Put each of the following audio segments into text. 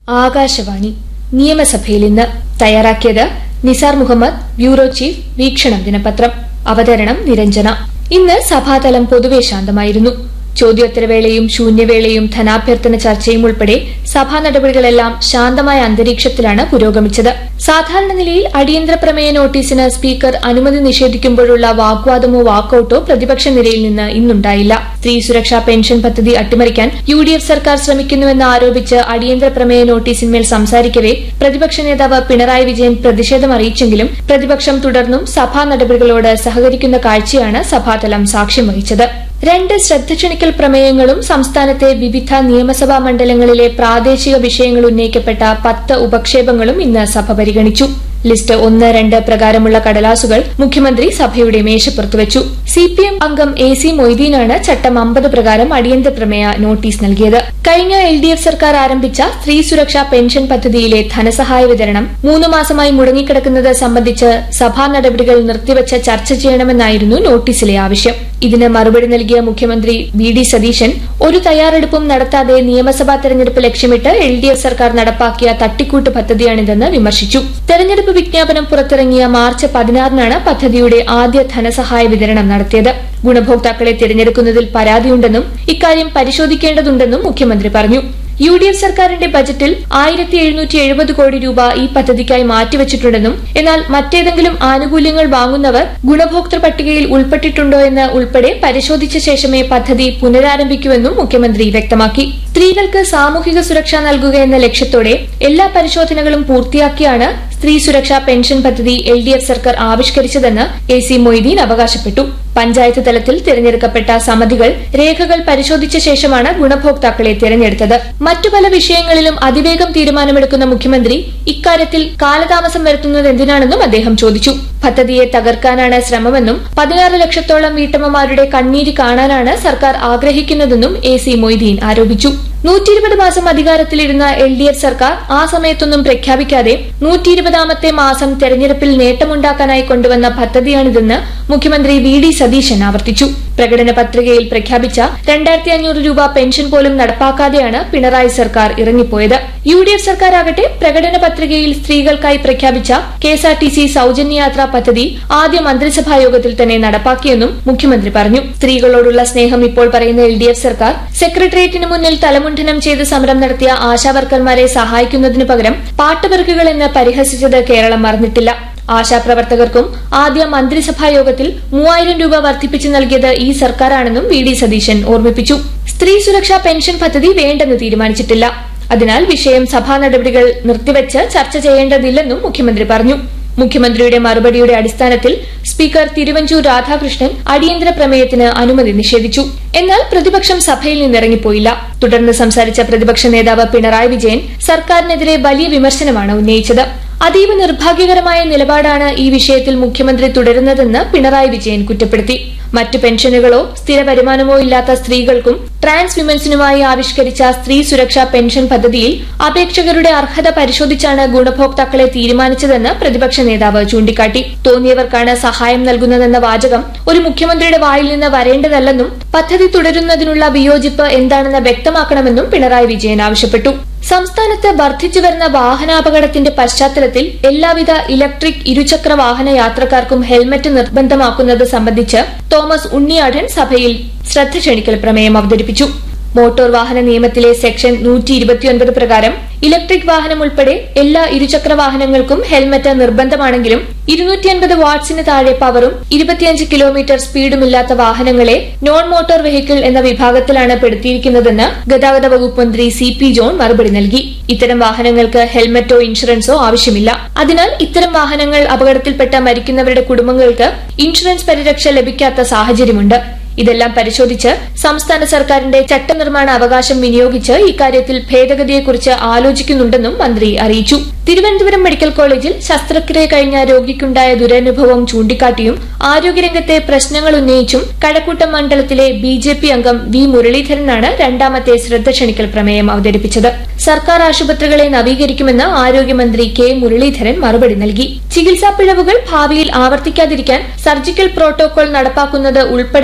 ആകാശവാണി നിയമസഭയിൽ ഇന്ന് തയ്യാറാക്കിയത് നിസാർ മുഹമ്മദ് ബ്യൂറോ ചീഫ് വീക്ഷണം ദിനപത്രം അവതരണം നിരഞ്ജന ഇന്ന് സഭാതലം പൊതുവെ ശാന്തമായിരുന്നു ചോദ്യോത്തരവേളയും ശൂന്യവേളയും ധനാഭ്യർത്ഥന ചർച്ചയും ഉൾപ്പെടെ സഭാ നടപടികളെല്ലാം ശാന്തമായ അന്തരീക്ഷത്തിലാണ് പുരോഗമിച്ചത് സാധാരണ നിലയിൽ അടിയന്തര പ്രമേയ നോട്ടീസിന് സ്പീക്കർ അനുമതി നിഷേധിക്കുമ്പോഴുള്ള വാഗ്വാദമോ വാക്കൌട്ടോ പ്രതിപക്ഷ നിരയിൽ നിന്ന് ഇന്നുണ്ടായില്ല സ്ത്രീ സുരക്ഷാ പെൻഷൻ പദ്ധതി അട്ടിമറിക്കാൻ യു ഡി എഫ് സർക്കാർ ശ്രമിക്കുന്നുവെന്ന് ആരോപിച്ച് അടിയന്തര പ്രമേയ നോട്ടീസിന്മേൽ സംസാരിക്കവെ പ്രതിപക്ഷ നേതാവ് പിണറായി വിജയൻ പ്രതിഷേധം അറിയിച്ചെങ്കിലും പ്രതിപക്ഷം തുടർന്നും സഭാ നടപടികളോട് സഹകരിക്കുന്ന കാഴ്ചയാണ് സഭാതലം സാക്ഷ്യം വഹിച്ചത് രണ്ട് ശ്രദ്ധ ക്ഷണിക്കൽ പ്രമേയങ്ങളും സംസ്ഥാനത്തെ വിവിധ നിയമസഭാ മണ്ഡലങ്ങളിലെ പ്രാദേശിക വിഷയങ്ങൾ ഉന്നയിക്കപ്പെട്ട പത്ത് ഉപക്ഷേപങ്ങളും ഇന്ന് സഭ പരിഗണിച്ചു ലിസ്റ്റ് ഒന്ന് രണ്ട് പ്രകാരമുള്ള കടലാസുകൾ മുഖ്യമന്ത്രി സഭയുടെ മേശപ്പുറത്ത് വെച്ചു സിപിഎം അംഗം എ സി മൊയ്തീനാണ് ചട്ടം അമ്പത് പ്രകാരം അടിയന്തര പ്രമേയ നോട്ടീസ് നൽകിയത് കഴിഞ്ഞ എൽ ഡി എഫ് സർക്കാർ ആരംഭിച്ച സ്ത്രീ സുരക്ഷാ പെൻഷൻ പദ്ധതിയിലെ ധനസഹായ വിതരണം മൂന്ന് മാസമായി മുടങ്ങിക്കിടക്കുന്നത് സംബന്ധിച്ച് സഭാ നടപടികൾ നിർത്തിവച്ച് ചർച്ച ചെയ്യണമെന്നായിരുന്നു നോട്ടീസിലെ ആവശ്യം ഇതിന് മറുപടി നൽകിയ മുഖ്യമന്ത്രി വി ഡി സതീശൻ ഒരു തയ്യാറെടുപ്പും നടത്താതെ നിയമസഭാ തെരഞ്ഞെടുപ്പ് ലക്ഷ്യമിട്ട് എൽ ഡി എഫ് സർക്കാർ നടപ്പാക്കിയ തട്ടിക്കൂട്ട് പദ്ധതിയാണിതെന്ന് വിമർശിച്ചു തെരഞ്ഞെടുപ്പ് വിജ്ഞാപനം പുറത്തിറങ്ങിയ മാർച്ച് പതിനാറിനാണ് പദ്ധതിയുടെ ആദ്യ ധനസഹായ വിതരണം നടത്തിയത് ഗുണഭോക്താക്കളെ തിരഞ്ഞെടുക്കുന്നതിൽ പരാതിയുണ്ടെന്നും ഇക്കാര്യം പരിശോധിക്കേണ്ടതുണ്ടെന്നും മുഖ്യമന്ത്രി പറഞ്ഞു യു ഡി എഫ് സർക്കാരിന്റെ ബജറ്റിൽ ആയിരത്തി എഴുന്നൂറ്റി എഴുപത് കോടി രൂപ ഈ പദ്ധതിക്കായി മാറ്റിവച്ചിട്ടുണ്ടെന്നും എന്നാൽ മറ്റേതെങ്കിലും ആനുകൂല്യങ്ങൾ വാങ്ങുന്നവർ ഗുണഭോക്തൃ പട്ടികയിൽ ഉൾപ്പെട്ടിട്ടുണ്ടോ എന്ന് ഉൾപ്പെടെ പരിശോധിച്ച ശേഷമേ പദ്ധതി പുനരാരംഭിക്കൂവെന്നും മുഖ്യമന്ത്രി വ്യക്തമാക്കി സ്ത്രീകൾക്ക് സാമൂഹിക സുരക്ഷ നൽകുക എന്ന ലക്ഷ്യത്തോടെ എല്ലാ പരിശോധനകളും പൂർത്തിയാക്കിയാണ് സ്ത്രീ സുരക്ഷാ പെൻഷൻ പദ്ധതി എൽ ഡി എഫ് സർക്കാർ ആവിഷ്കരിച്ചതെന്ന് എ സി മൊയ്തീൻ അവകാശപ്പെട്ടു പഞ്ചായത്ത് തലത്തിൽ തിരഞ്ഞെടുക്കപ്പെട്ട സമിതികൾ രേഖകൾ പരിശോധിച്ച ശേഷമാണ് ഗുണഭോക്താക്കളെ തിരഞ്ഞെടുത്തത് മറ്റു പല വിഷയങ്ങളിലും അതിവേഗം തീരുമാനമെടുക്കുന്ന മുഖ്യമന്ത്രി ഇക്കാര്യത്തിൽ കാലതാമസം വരുത്തുന്നത് എന്തിനാണെന്നും അദ്ദേഹം ചോദിച്ചു പദ്ധതിയെ തകർക്കാനാണ് ശ്രമമെന്നും പതിനാറ് ലക്ഷത്തോളം വീട്ടമ്മമാരുടെ കണ്ണീര് കാണാനാണ് സർക്കാർ ആഗ്രഹിക്കുന്നതെന്നും എ സി മൊയ്തീൻ ആരോപിച്ചു നൂറ്റി ഇരുപത് മാസം അധികാരത്തിലിരുന്ന എൽ ഡി എഫ് സർക്കാർ ആ സമയത്തൊന്നും പ്രഖ്യാപിക്കാതെ നൂറ്റി ഇരുപതാമത്തെ മാസം തെരഞ്ഞെടുപ്പിൽ നേട്ടമുണ്ടാക്കാനായി കൊണ്ടുവന്ന പദ്ധതിയാണിതെന്ന് മുഖ്യമന്ത്രി വി ഡി സതീശൻ ആവർത്തിച്ചു പ്രകടന പത്രികയിൽ പ്രഖ്യാപിച്ച രണ്ടായിരത്തി അഞ്ഞൂറ് രൂപ പെൻഷൻ പോലും നടപ്പാക്കാതെയാണ് പിണറായി സർക്കാർ ഇറങ്ങിപ്പോയത് യു ഡി എഫ് സർക്കാരാകട്ടെ പ്രകടന പത്രികയിൽ സ്ത്രീകൾക്കായി പ്രഖ്യാപിച്ച K S R T C സൌജന്യയാത്രാ പദ്ധതി ആദ്യ മന്ത്രിസഭാ യോഗത്തിൽ തന്നെ നടപ്പാക്കിയെന്നും മുഖ്യമന്ത്രി പറഞ്ഞു സ്ത്രീകളോടുള്ള സ്നേഹം ഇപ്പോൾ പറയുന്ന എൽ ഡി എഫ് സർക്കാർ സെക്രട്ടേറിയറ്റിന് മുന്നിൽ തലമുണ്ഠനം ചെയ്ത് സമരം നടത്തിയ ആശാവർക്കർമാരെ സഹായിക്കുന്നതിനു പകരം പാട്ടുപെറുക്കുകൾ എന്ന് പരിഹസിച്ചത് കേരളം മറന്നിട്ടില്ല ആശാപ്രവർത്തകർക്കും ആദ്യ മന്ത്രിസഭാ യോഗത്തിൽ മൂവായിരം രൂപ വർദ്ധിപ്പിച്ചു നൽകിയത് ഈ സർക്കാരാണെന്നും വി ഡി സതീശൻ ഓർമ്മിപ്പിച്ചു സ്ത്രീ സുരക്ഷാ പെൻഷൻ പദ്ധതി വേണ്ടെന്ന് തീരുമാനിച്ചിട്ടില്ല അതിനാൽ വിഷയം സഭാ നടപടികൾ നിർത്തിവച്ച് ചർച്ച ചെയ്യേണ്ടതില്ലെന്നും മുഖ്യമന്ത്രി പറഞ്ഞു മുഖ്യമന്ത്രിയുടെ മറുപടിയുടെ അടിസ്ഥാനത്തിൽ സ്പീക്കർ തിരുവഞ്ചൂർ രാധാകൃഷ്ണൻ അടിയന്തര പ്രമേയത്തിന് അനുമതി നിഷേധിച്ചു എന്നാൽ പ്രതിപക്ഷം സഭയിൽ നിന്നിറങ്ങിപ്പോയില്ല തുടർന്ന് സംസാരിച്ച പ്രതിപക്ഷ നേതാവ് പിണറായി വിജയൻ സർക്കാരിനെതിരെ വലിയ വിമർശനമാണ് ഉന്നയിച്ചത് അതീവ നിർഭാഗ്യകരമായ നിലപാടാണ് ഈ വിഷയത്തിൽ മുഖ്യമന്ത്രി തുടരുന്നതെന്ന് പിണറായി വിജയൻ കുറ്റപ്പെടുത്തി മറ്റു പെൻഷനുകളോ സ്ഥിര വരുമാനമോ ഇല്ലാത്ത സ്ത്രീകൾക്കും ട്രാൻസ് വിമൻസിനുമായി ആവിഷ്കരിച്ച സ്ത്രീ സുരക്ഷാ പെൻഷൻ പദ്ധതിയിൽ അപേക്ഷകരുടെ അർഹത പരിശോധിച്ചാണ് ഗുണഭോക്താക്കളെ തീരുമാനിച്ചതെന്ന് പ്രതിപക്ഷ നേതാവ് ചൂണ്ടിക്കാട്ടി തോന്നിയവർക്കാണ് സഹായം നൽകുന്നതെന്ന വാചകം ഒരു മുഖ്യമന്ത്രിയുടെ വായിൽ നിന്ന് വരേണ്ടതല്ലെന്നും പദ്ധതി തുടരുന്നതിനുള്ള വിയോജിപ്പ് എന്താണെന്ന് വ്യക്തമാക്കണമെന്നും പിണറായി വിജയൻ ആവശ്യപ്പെട്ടു സംസ്ഥാനത്ത് വർദ്ധിച്ചുവരുന്ന വാഹനാപകടത്തിന്റെ പശ്ചാത്തലത്തിൽ എല്ലാവിധ ഇലക്ട്രിക് ഇരുചക്ര വാഹന യാത്രക്കാർക്കും ഹെൽമറ്റ് നിർബന്ധമാക്കുന്നത് സംബന്ധിച്ച് തോമസ് ഉണ്ണിയാടൻ സഭയിൽ ശ്രദ്ധ ക്ഷണിക്കൽ പ്രമേയം അവതരിപ്പിച്ചു മോട്ടോർ വാഹന നിയമത്തിലെ സെക്ഷൻ നൂറ്റി ഇരുപത്തിയൊൻപത് പ്രകാരം ഇലക്ട്രിക് വാഹനം ഉൾപ്പെടെ എല്ലാ ഇരുചക്ര വാഹനങ്ങൾക്കും ഹെൽമറ്റ് നിർബന്ധമാണെങ്കിലും ഇരുന്നൂറ്റി അൻപത് വാട്ട്സിന് താഴെ പവറും ഇരുപത്തിയഞ്ച് കിലോമീറ്റർ സ്പീഡുമില്ലാത്ത വാഹനങ്ങളെ നോൺ മോട്ടോർ വെഹിക്കിൾ എന്ന വിഭാഗത്തിലാണ് പെടുത്തിയിരിക്കുന്നതെന്ന് ഗതാഗത വകുപ്പ് മന്ത്രി സി പി ജോൺ മറുപടി നൽകി ഇത്തരം വാഹനങ്ങൾക്ക് ഹെൽമറ്റോ ഇൻഷുറൻസോ ആവശ്യമില്ല അതിനാൽ ഇത്തരം വാഹനങ്ങൾ അപകടത്തിൽപ്പെട്ട മരിക്കുന്നവരുടെ കുടുംബങ്ങൾക്ക് ഇൻഷുറൻസ് പരിരക്ഷ ലഭിക്കാത്ത സാഹചര്യമുണ്ട് ഇതെല്ലാം പരിശോധിച്ച് സംസ്ഥാന സർക്കാരിന്റെ ചട്ടനിർമ്മാണ അവകാശം വിനിയോഗിച്ച് ഇക്കാര്യത്തിൽ ഭേദഗതിയെക്കുറിച്ച് ആലോചിക്കുന്നുണ്ടെന്നും മന്ത്രി അറിയിച്ചു തിരുവനന്തപുരം മെഡിക്കൽ കോളേജിൽ ശസ്ത്രക്രിയ കഴിഞ്ഞ രോഗിക്കുണ്ടായ ദുരനുഭവം ചൂണ്ടിക്കാട്ടിയും ആരോഗ്യരംഗത്തെ പ്രശ്നങ്ങൾ ഉന്നയിച്ചും കഴക്കൂട്ടം മണ്ഡലത്തിലെ ബി ജെ പി അംഗം വി മുരളീധരനാണ് രണ്ടാമത്തെ ശ്രദ്ധ ക്ഷണിക്കൽ പ്രമേയം അവതരിപ്പിച്ചത് സർക്കാർ ആശുപത്രികളെ നവീകരിക്കുമെന്ന് ആരോഗ്യമന്ത്രി കെ മുരളീധരൻ മറുപടി നൽകി ചികിത്സാ പിഴവുകൾ ഭാവിയിൽ ആവർത്തിക്കാതിരിക്കാൻ സർജിക്കൽ പ്രോട്ടോകോൾ നടപ്പാക്കുന്നത് ഉൾപ്പെടെ സർക്കാർ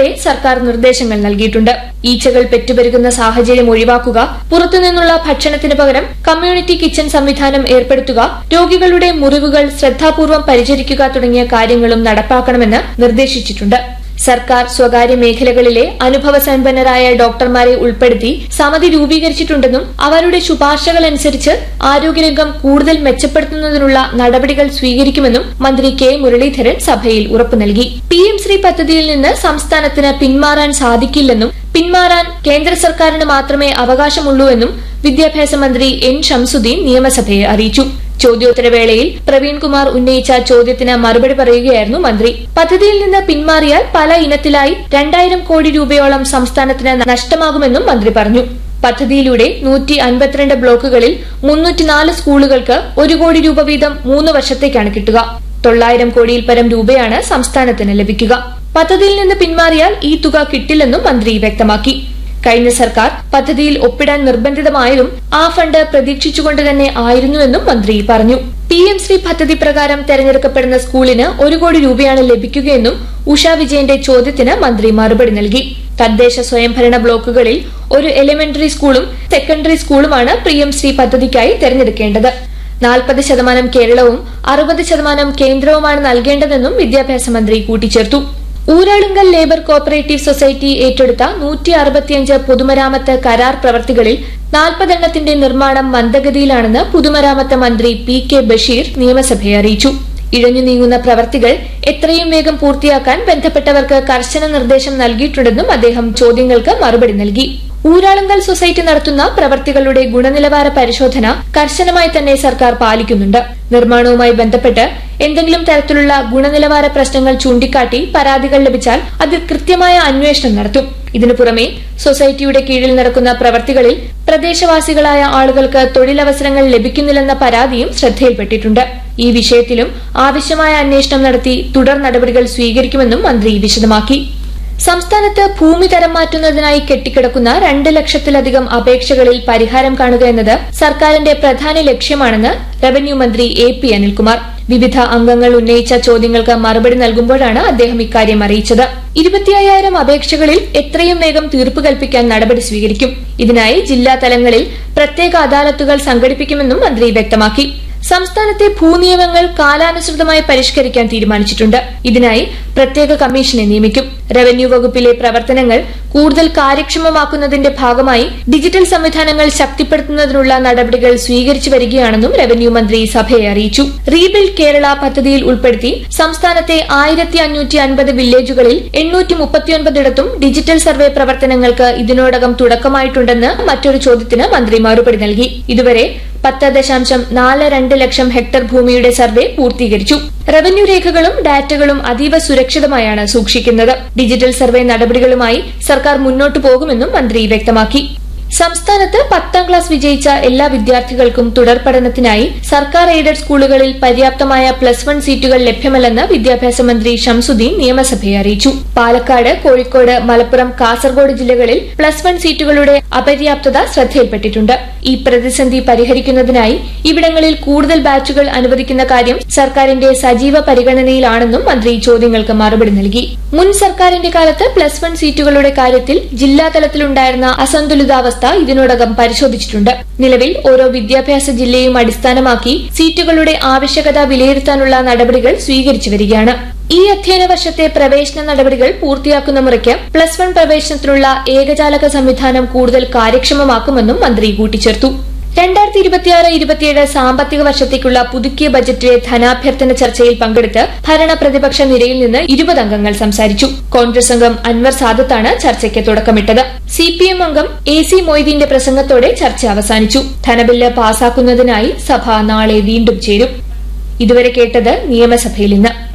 സർക്കാർ നിർദ്ദേശങ്ങൾ നൽകിയിട്ടുണ്ട് ഈച്ചകൾ പെറ്റുപെരുകുന്ന സാഹചര്യം ഒഴിവാക്കുക പുറത്തുനിന്നുള്ള ഭക്ഷണത്തിന് പകരം കമ്മ്യൂണിറ്റി കിച്ചൺ സംവിധാനം ഏർപ്പെടുത്തുക രോഗികളുടെ മുറിവുകൾ ശ്രദ്ധാപൂർവ്വം പരിചരിക്കുക തുടങ്ങിയ കാര്യങ്ങളും നടപ്പാക്കണമെന്ന് നിർദ്ദേശിച്ചിട്ടുണ്ട് സർക്കാർ സ്വകാര്യ മേഖലകളിലെ അനുഭവസമ്പന്നരായ ഡോക്ടർമാരെ ഉൾപ്പെടുത്തി സമിതി രൂപീകരിച്ചിട്ടുണ്ടെന്നും അവരുടെ ശുപാർശകളനുസരിച്ച് ആരോഗ്യരംഗം കൂടുതൽ മെച്ചപ്പെടുത്തുന്നതിനുള്ള നടപടികൾ സ്വീകരിക്കുമെന്നും മന്ത്രി കെ മുരളീധരൻ സഭയിൽ ഉറപ്പു നൽകി പി എം ശ്രീ പദ്ധതിയിൽ നിന്ന് സംസ്ഥാനത്തിന് പിന്മാറാൻ സാധിക്കില്ലെന്നും പിന്മാറാൻ കേന്ദ്ര സർക്കാരിന് മാത്രമേ അവകാശമുള്ളൂവെന്നും വിദ്യാഭ്യാസ മന്ത്രി എൻ ഷംസുദ്ദീൻ നിയമസഭയെ അറിയിച്ചു ചോദ്യോത്തരവേളയിൽ പ്രവീൺകുമാർ ഉന്നയിച്ച ചോദ്യത്തിന് മറുപടി പറയുകയായിരുന്നു മന്ത്രി പദ്ധതിയിൽ നിന്ന് പിന്മാറിയാൽ പല ഇനത്തിലായി രണ്ടായിരം കോടി രൂപയോളം സംസ്ഥാനത്തിന് നഷ്ടമാകുമെന്നും മന്ത്രി പറഞ്ഞു പദ്ധതിയിലൂടെ നൂറ്റി അൻപത്തിരണ്ട് ബ്ലോക്കുകളിൽ മുന്നൂറ്റിനാല് സ്കൂളുകൾക്ക് ഒരു കോടി രൂപ വീതം മൂന്ന് വർഷത്തേക്കാണ് കിട്ടുക തൊള്ളായിരം കോടിയിൽ പരം രൂപയാണ് സംസ്ഥാനത്തിന് ലഭിക്കുക പദ്ധതിയിൽ നിന്ന് പിന്മാറിയാൽ ഈ തുക കിട്ടില്ലെന്നും മന്ത്രി വ്യക്തമാക്കി കഴിഞ്ഞ സർക്കാർ പദ്ധതിയിൽ ഒപ്പിടാൻ നിർബന്ധിതമായതും ആ ഫണ്ട് പ്രതീക്ഷിച്ചുകൊണ്ട് തന്നെ ആയിരുന്നുവെന്നും മന്ത്രി പറഞ്ഞു പി എം ശ്രീ പദ്ധതി പ്രകാരം തെരഞ്ഞെടുക്കപ്പെടുന്ന സ്കൂളിന് ഒരു കോടി രൂപയാണ് ലഭിക്കുകയെന്നും ഉഷ വിജയന്റെ ചോദ്യത്തിന് മന്ത്രി മറുപടി നൽകി തദ്ദേശ സ്വയംഭരണ ബ്ലോക്കുകളിൽ ഒരു എലിമെന്ററി സ്കൂളും സെക്കൻഡറി സ്കൂളുമാണ് പി എം ശ്രീ പദ്ധതിക്കായി തെരഞ്ഞെടുക്കേണ്ടത് നാൽപ്പത് ശതമാനം കേരളവും അറുപത് ശതമാനം കേന്ദ്രവുമാണ് നൽകേണ്ടതെന്നും വിദ്യാഭ്യാസ മന്ത്രി കൂട്ടിച്ചേർത്തു ഊരാളുങ്കൽ ലേബർ കോപ്പറേറ്റീവ് സൊസൈറ്റി ഏറ്റെടുത്ത നൂറ്റി അറുപത്തിയഞ്ച് പൊതുമരാമത്ത് കരാർ പ്രവർത്തികളിൽ നാൽപ്പതെണ്ണത്തിന്റെ നിർമ്മാണം മന്ദഗതിയിലാണെന്ന് പൊതുമരാമത്ത് മന്ത്രി പി കെ ബഷീർ നിയമസഭയെ അറിയിച്ചു ഇഴഞ്ഞു നീങ്ങുന്ന പ്രവർത്തികൾ എത്രയും വേഗം പൂർത്തിയാക്കാൻ ബന്ധപ്പെട്ടവർക്ക് കർശന നിർദ്ദേശം നൽകിയിട്ടുണ്ടെന്നും അദ്ദേഹം ചോദ്യങ്ങൾക്ക് മറുപടി നൽകി ഊരാളുങ്കൽ സൊസൈറ്റി നടത്തുന്ന പ്രവർത്തികളുടെ ഗുണനിലവാര പരിശോധന കർശനമായി തന്നെ സർക്കാർ പാലിക്കുന്നുണ്ട് നിർമ്മാണവുമായി ബന്ധപ്പെട്ട് എന്തെങ്കിലും തരത്തിലുള്ള ഗുണനിലവാര പ്രശ്നങ്ങൾ ചൂണ്ടിക്കാട്ടി പരാതികൾ ലഭിച്ചാൽ അതിൽ കൃത്യമായ അന്വേഷണം നടത്തും ഇതിനു പുറമെ സൊസൈറ്റിയുടെ കീഴിൽ നടക്കുന്ന പ്രവർത്തികളിൽ പ്രദേശവാസികളായ ആളുകൾക്ക് തൊഴിലവസരങ്ങൾ ലഭിക്കുന്നില്ലെന്ന പരാതിയും ശ്രദ്ധയിൽപ്പെട്ടിട്ടുണ്ട് ഈ വിഷയത്തിലും ആവശ്യമായ അന്വേഷണം നടത്തി തുടർ നടപടികൾ സ്വീകരിക്കുമെന്നും മന്ത്രി വിശദമാക്കി സംസ്ഥാനത്ത് ഭൂമി തരം മാറ്റുന്നതിനായി കെട്ടിക്കിടക്കുന്ന രണ്ട് ലക്ഷത്തിലധികം അപേക്ഷകളിൽ പരിഹാരം കാണുക എന്നത് സർക്കാരിന്റെ പ്രധാന ലക്ഷ്യമാണെന്ന് റവന്യൂ മന്ത്രി എ പി അനിൽകുമാർ വിവിധ അംഗങ്ങൾ ഉന്നയിച്ച ചോദ്യങ്ങൾക്ക് മറുപടി നൽകുമ്പോഴാണ് അദ്ദേഹം ഇക്കാര്യം അറിയിച്ചത് ഇരുപത്തിയ്യായിരം അപേക്ഷകളിൽ എത്രയും വേഗം തീർപ്പ് കൽപ്പിക്കാൻ നടപടി സ്വീകരിക്കും ഇതിനായി ജില്ലാ തലങ്ങളിൽ പ്രത്യേക അദാലത്തുകൾ സംഘടിപ്പിക്കുമെന്നും മന്ത്രി വ്യക്തമാക്കി സംസ്ഥാനത്തെ ഭൂനിയമങ്ങൾ കാലാനുസൃതമായി പരിഷ്കരിക്കാൻ തീരുമാനിച്ചിട്ടുണ്ട് ഇതിനായി പ്രത്യേക കമ്മീഷനെ നിയമിക്കും റവന്യൂ വകുപ്പിലെ പ്രവർത്തനങ്ങൾ കൂടുതൽ കാര്യക്ഷമമാക്കുന്നതിന്റെ ഭാഗമായി ഡിജിറ്റൽ സംവിധാനങ്ങൾ ശക്തിപ്പെടുത്തുന്നതിനുള്ള നടപടികൾ സ്വീകരിച്ചു വരികയാണെന്നും റവന്യൂ മന്ത്രി സഭയെ അറിയിച്ചു റീബിൽഡ് കേരള പദ്ധതിയിൽ ഉൾപ്പെടുത്തി സംസ്ഥാനത്തെ ആയിരത്തി അഞ്ഞൂറ്റി അൻപത് വില്ലേജുകളിൽ എണ്ണൂറ്റി മുപ്പത്തിയൊൻപതിടത്തും ഡിജിറ്റൽ സർവേ പ്രവർത്തനങ്ങൾക്ക് ഇതിനോടകം തുടക്കമായിട്ടുണ്ടെന്ന് മറ്റൊരു ചോദ്യത്തിന് മന്ത്രി മറുപടി നൽകി ഇതുവരെ പത്ത് ദശാംശം നാല് രണ്ട് ലക്ഷം ഹെക്ടർ ഭൂമിയുടെ സർവേ പൂർത്തീകരിച്ചു റവന്യൂ രേഖകളും ഡാറ്റകളും അതീവ സുരക്ഷിതമായാണ് സൂക്ഷിക്കുന്നത് ഡിജിറ്റൽ സർവേ നടപടികളുമായി സർക്കാർ മുന്നോട്ടു പോകുമെന്നും മന്ത്രി വ്യക്തമാക്കി സംസ്ഥാനത്ത് പത്താം ക്ലാസ് വിജയിച്ച എല്ലാ വിദ്യാർത്ഥികൾക്കും തുടർ പഠനത്തിനായി സർക്കാർ എയ്ഡഡ് സ്കൂളുകളിൽ പര്യാപ്തമായ പ്ലസ് വൺ സീറ്റുകൾ ലഭ്യമല്ലെന്ന് വിദ്യാഭ്യാസ മന്ത്രി ഷംസുദ്ദീൻ നിയമസഭയെ അറിയിച്ചു പാലക്കാട് കോഴിക്കോട് മലപ്പുറം കാസർഗോഡ് ജില്ലകളിൽ പ്ലസ് വൺ സീറ്റുകളുടെ അപര്യാപ്തത ശ്രദ്ധയിൽപ്പെട്ടിട്ടുണ്ട് ഈ പ്രതിസന്ധി പരിഹരിക്കുന്നതിനായി ഇവിടങ്ങളിൽ കൂടുതൽ ബാച്ചുകൾ അനുവദിക്കുന്ന കാര്യം സർക്കാരിന്റെ സജീവ പരിഗണനയിലാണെന്നും മന്ത്രി ചോദ്യങ്ങൾക്ക് മറുപടി നൽകി മുൻ സർക്കാരിന്റെ കാലത്ത് പ്ലസ് വൺ സീറ്റുകളുടെ കാര്യത്തിൽ ജില്ലാതലത്തിലുണ്ടായിരുന്ന അസന്തുലിതാവസ്ഥ ഇതിനോടകം പരിശോധിച്ചിട്ടുണ്ട് നിലവിൽ ഓരോ വിദ്യാഭ്യാസ ജില്ലയും അടിസ്ഥാനമാക്കി സീറ്റുകളുടെ ആവശ്യകത വിലയിരുത്താനുള്ള നടപടികൾ സ്വീകരിച്ചു വരികയാണ് ഈ അധ്യയന വർഷത്തെ പ്രവേശന നടപടികൾ പൂർത്തിയാക്കുന്ന മുറയ്ക്ക് പ്ലസ് വൺ പ്രവേശനത്തിനുള്ള ഏകജാലക സംവിധാനം കൂടുതൽ കാര്യക്ഷമമാക്കുമെന്നും മന്ത്രി കൂട്ടിച്ചേർത്തു രണ്ടായിരത്തി ഇരുപത്തിയാറ് ഇരുപത്തിയേഴ് സാമ്പത്തിക വർഷത്തേക്കുള്ള പുതുക്കിയ ബജറ്റിലെ ധനാഭ്യർത്ഥന ചർച്ചയിൽ പങ്കെടുത്ത് ഭരണ പ്രതിപക്ഷ നിരയിൽ നിന്ന് ഇരുപത് അംഗങ്ങൾ സംസാരിച്ചു കോൺഗ്രസ് അംഗം അൻവർ സാദത്താണ് ചർച്ചയ്ക്ക് തുടക്കമിട്ടത് സി പി എം അംഗം എ സി മൊയ്തീന്റെ പ്രസംഗത്തോടെ ചർച്ച അവസാനിച്ചു ധനബില്ല് പാസാക്കുന്നതിനായി സഭ നാളെ വീണ്ടും ചേരും ഇതുവരെ കേട്ടത് നിയമസഭയിൽ നിന്ന്